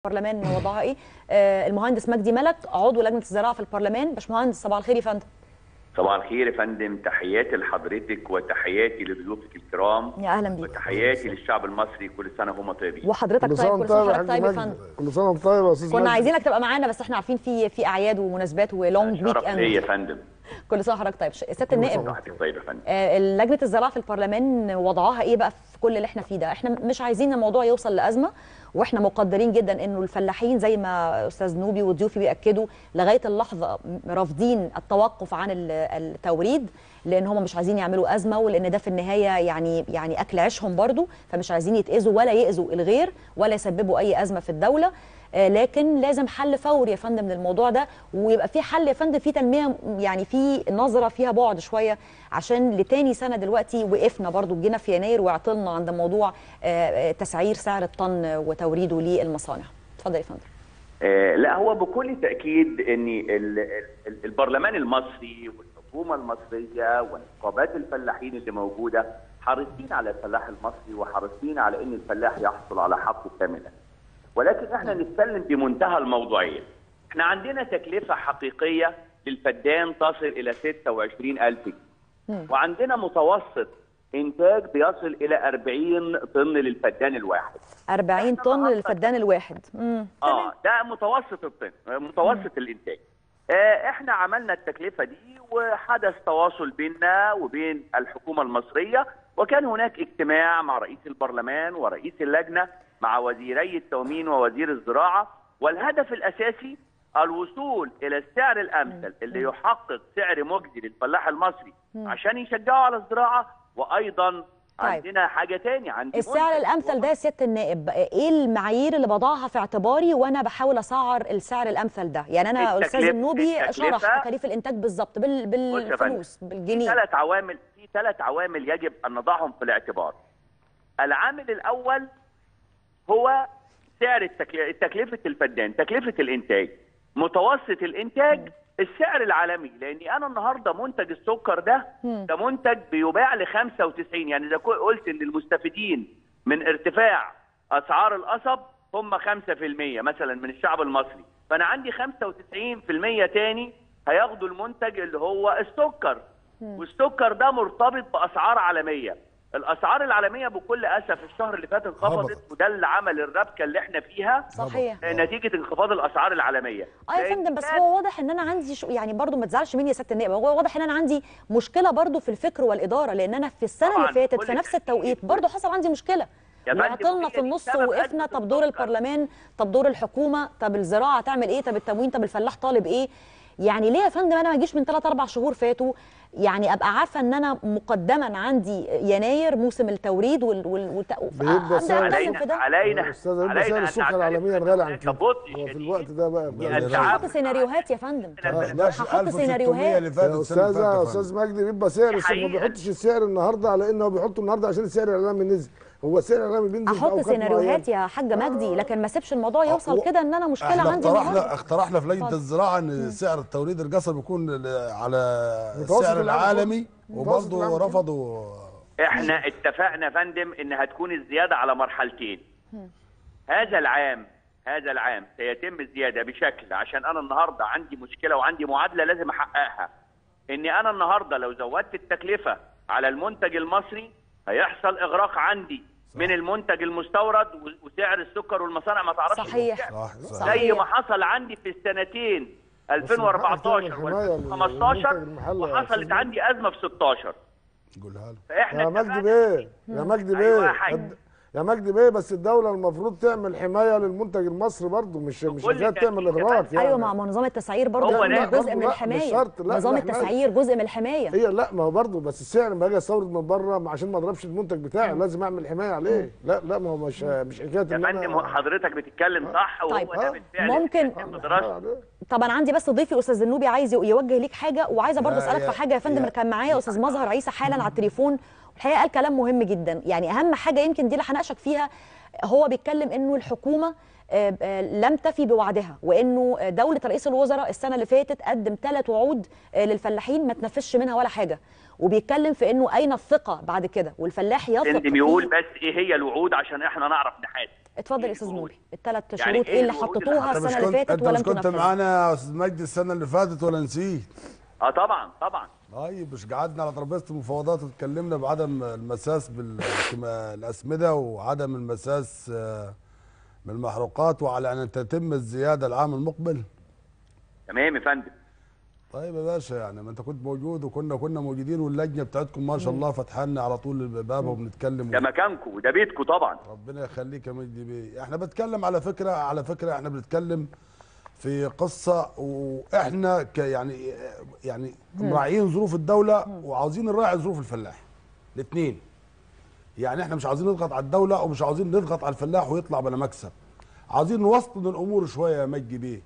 البرلمان وضعها ايه آه المهندس مجدي ملك عضو لجنه الزراعه في البرلمان باشمهندس صباح الخير يا فندم صباح الخير يا فندم تحياتي لحضرتك وتحياتي لضيوفك الكرام يا اهلا بيك وتحياتي للشعب المصري كل سنه وهم طيبين وحضرتك كل سنه طيب وانت كل سنه طيب وحضرتك يا حاج طيب يا مجدي فندم كل سنه وانت طيب يا استاذ كنا مجدي. عايزينك تبقى معانا بس احنا عارفين في في اعياد ومناسبات ولونج ويك شرف ليا يا اند فندم كل سنه وحضرتك طيب سياده النائب صحتك طيب يا فندم آه، لجنه الزراعه في البرلمان وضعها ايه بقى في كل اللي احنا فيه ده احنا مش عايزين الموضوع يوصل لازمه واحنا مقدرين جدا انه الفلاحين زي ما استاذ نوبي وضيوفي بياكدوا لغايه اللحظه رافضين التوقف عن ال- التوريد لان هم مش عايزين يعملوا ازمه ولان ده في النهايه يعني يعني اكل عيشهم برضو فمش عايزين يتاذوا ولا ياذوا الغير ولا يسببوا اي ازمه في الدوله آه، لكن لازم حل فوري يا فندم للموضوع ده ويبقى في حل يا فندم في تنميه يعني في نظره فيها بعد شويه عشان لتاني سنه دلوقتي وقفنا برضو جينا في يناير وعطلنا عند موضوع آه، آه، تسعير سعر الطن وتوريده للمصانع اتفضل يا فندم آه لا هو بكل تاكيد ان ال- ال- البرلمان المصري والحكومه المصريه ونقابات الفلاحين اللي موجوده حريصين على الفلاح المصري وحريصين على ان الفلاح يحصل على حقه كاملا ولكن احنا نتكلم بمنتهى الموضوعيه احنا عندنا تكلفه حقيقيه للفدان تصل الى 26000 جنيه وعندنا متوسط انتاج بيصل الى 40 طن للفدان الواحد 40 طن للفدان الواحد امم اه ده متوسط الطن متوسط الانتاج آه احنا عملنا التكلفه دي وحدث تواصل بيننا وبين الحكومه المصريه وكان هناك اجتماع مع رئيس البرلمان ورئيس اللجنه مع وزيري التومين ووزير الزراعه والهدف الاساسي الوصول الى السعر الامثل اللي يحقق سعر مجزي للفلاح المصري عشان يشجعوا على الزراعه وايضا عندنا حاجه تاني عندنا السعر الامثل ده يا سياده النائب ايه المعايير اللي بضعها في اعتباري وانا بحاول اسعر السعر الامثل ده يعني انا التكلفة- استاذ النوبي التكلفة- شرح تكاليف الانتاج بالظبط بال... بص يا فندم، بالفلوس في بالجنيه ثلاث عوامل في ثلاث عوامل يجب ان نضعهم في الاعتبار. العامل الاول هو سعر التكلفه تكلفه الفدان، تكلفه الانتاج. متوسط الانتاج السعر العالمي لاني انا النهارده منتج السكر ده ده منتج بيباع ل 95 يعني اذا كو- قلت ان المستفيدين من ارتفاع اسعار القصب هم 5% مثلا من الشعب المصري فانا عندي 95% تاني هياخدوا المنتج اللي هو السكر والسكر ده مرتبط باسعار عالميه الاسعار العالميه بكل اسف الشهر اللي فات انخفضت هبطت. وده اللي عمل الربكه اللي احنا فيها صحيح نتيجه انخفاض الاسعار العالميه اه يا لأن فندم بس كان- هو واضح ان انا عندي شو يعني برضو ما تزعلش مني يا سياده النائب هو واضح ان انا عندي مشكله برضو في الفكر والاداره لان انا في السنه طبعاً، اللي فاتت كل في نفس تأكيد. التوقيت برضو حصل عندي مشكله يا فندم، عطلنا هي في دي النص سبب ووقفنا أزمة طب دور السكر. البرلمان طب دور الحكومه طب الزراعه هتعمل ايه طب التموين طب الفلاح طالب ايه يعني ليه يا فندم انا ما اجيش من 3 4 شهور فاتوا يعني ابقى عارفه ان انا مقدما عندي يناير موسم التوريد وال وال والت- بيبقى أبدأ سعر- أتكلم في علينا ده علينا استاذ يبقى علينا سعر أن السكر نعترف عالميا أن غالي عن هناك كده بطء هو في شديد الوقت ده بقى من بقى- التعب. هحط سيناريوهات يا فندم لا، هحط سيناريوهات اللي فاتت يا السنة اللي استاذ يا فاتت استاذ مجدي بيبقى سعر بس ما حقيقة. بيحطش السعر النهارده على انه بيحطه النهارده عشان السعر الاعلامي نزل هو السعر الاعلامي بينزل في احط اوقات سيناريوهات معينة. يا حاجه مجدي لكن ما اسيبش الموضوع يوصل أه، كده ان انا مشكله احنا عندي اقترحنا النهارده اقترحنا في لجنه اتفضل. الزراعه ان سعر التوريد القصب يكون ل- على متوسط السعر العالم. العالمي متوسط وبرضه العالم. رفضوا احنا اتفقنا يا فندم ان هتكون الزياده على مرحلتين هذا العام هذا العام سيتم الزياده بشكل عشان انا النهارده عندي مشكله وعندي معادله لازم احققها اني انا النهارده لو زودت التكلفه على المنتج المصري هيحصل اغراق عندي من المنتج المستورد و- وسعر السكر والمصانع ما تعرفش صحيح صح صح صح. زي ما حصل عندي في السنتين 2014 الحماية و2015 للمنتج المحلي يا وحصلت أستاذ عندي ازمه في 16 قولها له فاحنا يا مجدي اتفقنا- بيه يا مجدي أيوة بيه يا حاج. الد- يا مجدي بيه بس الدولة المفروض تعمل حماية للمنتج المصري برضه مش مش بكل حكاية تعمل تأكيد يا اغراق فندم. يعني ايوه مع نظام التسعير برضه هو يكون لا، جزء برضه من لا، مش الحمايه شرط، لا، نظام لا، حماية. التسعير جزء من الحمايه هي لا ما هو برضه بس السعر لما اجي استورد من بره عشان ما اضربش المنتج بتاعي لازم اعمل حمايه عليه لا لا ما هو مش مش حكايه يا ان فندم حضرتك بتتكلم صح وهو طيب. ده آه. بالفعل ممكن- في دراسه طبعا عندي بس ضيفي استاذ النوبي عايز يوجه ليك حاجه وعايزه برضه لا، اسالك يا- في حاجه يا فندم يا- اللي كان معايا استاذ مظهر عيسى حالا على التليفون والحقيقه قال كلام مهم جدا يعني اهم حاجه يمكن دي اللي هناقشك فيها هو بيتكلم انه الحكومه آه، آه، لم تفي بوعدها وانه آه، دوله رئيس الوزراء السنه اللي فاتت قدم ثلاث وعود آه، للفلاحين ما تنفذش منها ولا حاجه وبيتكلم في انه اين الثقه بعد كده والفلاح يثق سندم يقول في- بس ايه هي الوعود عشان احنا نعرف نحاسب اتفضل يا إيه استاذ الوعود؟ نوري الثلاث يعني شروط إيه ايه اللي الوعود اللي حطيتوها انت مش السنه اللي كنت فاتت انت ولم مش كنت تنفذها معانا يا استاذ مجدي السنه اللي فاتت ولا نسيت؟ اه طبعا طبعا طيب مش قعدنا على ترابيزه المفاوضات واتكلمنا بعدم المساس بالاسمده وعدم المساس آه، بالمحروقات وعلى ان تتم الزياده العام المقبل تمام يا فندم طيب يا باشا يعني ما انت كنت موجود وكنا كنا موجودين واللجنه بتاعتكم ما شاء الله فتحنا على طول الباب وبنتكلم ده مكانكم وده بيتكم طبعا ربنا يخليك يا مجدي بيه احنا بنتكلم على فكره على فكره احنا بنتكلم في قصه واحنا ك يعني يعني مراعيين ظروف الدوله وعاوزين نراعي ظروف الفلاح الاثنين يعني احنا مش عاوزين نضغط على الدوله ومش عاوزين نضغط على الفلاح ويطلع بلا مكسب عاوزين نوسطن الامور شويه يا مجدي بيه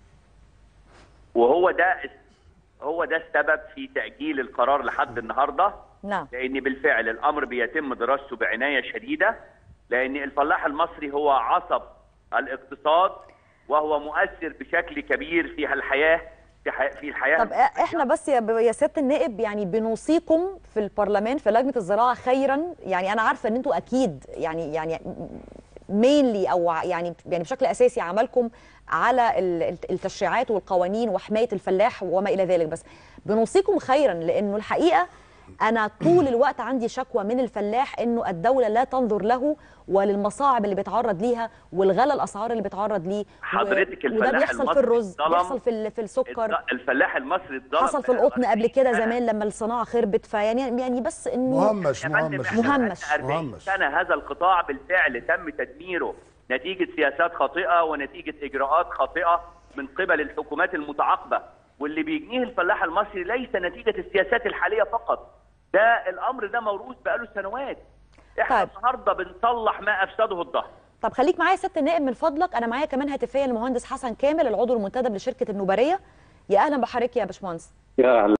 وهو ده هو ده السبب في تاجيل القرار لحد النهارده نعم لان بالفعل الامر بيتم دراسته بعنايه شديده لان الفلاح المصري هو عصب الاقتصاد وهو مؤثر بشكل كبير في الحياه في حي- في الحياه طب احنا بس يا يا سياده النائب يعني بنوصيكم في البرلمان في لجنه الزراعه خيرا يعني انا عارفه ان انتوا اكيد يعني يعني مينلي او يعني يعني بشكل اساسي عملكم على ال- التشريعات والقوانين وحمايه الفلاح وما الى ذلك بس بنوصيكم خيرا لانه الحقيقه انا طول الوقت عندي شكوى من الفلاح انه الدوله لا تنظر له وللمصاعب اللي بيتعرض ليها والغلا الاسعار اللي بيتعرض ليه و- حضرتك وده الفلاح بيحصل في المصري الرز اتظلم. بيحصل في ال- في السكر الض- الفلاح المصري اتظلم حصل في القطن قبل كده زمان لما الصناعه خربت فيعني يعني بس انه مهمش يا فندم مهمش احنا مهمش. بقالنا 40 مهمش. سنه هذا القطاع بالفعل تم تدميره نتيجه سياسات خاطئه ونتيجه اجراءات خاطئه من قبل الحكومات المتعاقبه واللي بيجنيه الفلاح المصري ليس نتيجه السياسات الحاليه فقط ده الامر ده موروث بقاله سنوات احنا طيب. النهارده بنصلح ما افسده الظهر طب خليك معايا يا سياده النائب من فضلك انا معايا كمان هاتفيا المهندس حسن كامل العضو المنتدب لشركه النوباريه يا اهلا بحضرتك يا باشمهندس يا أهلا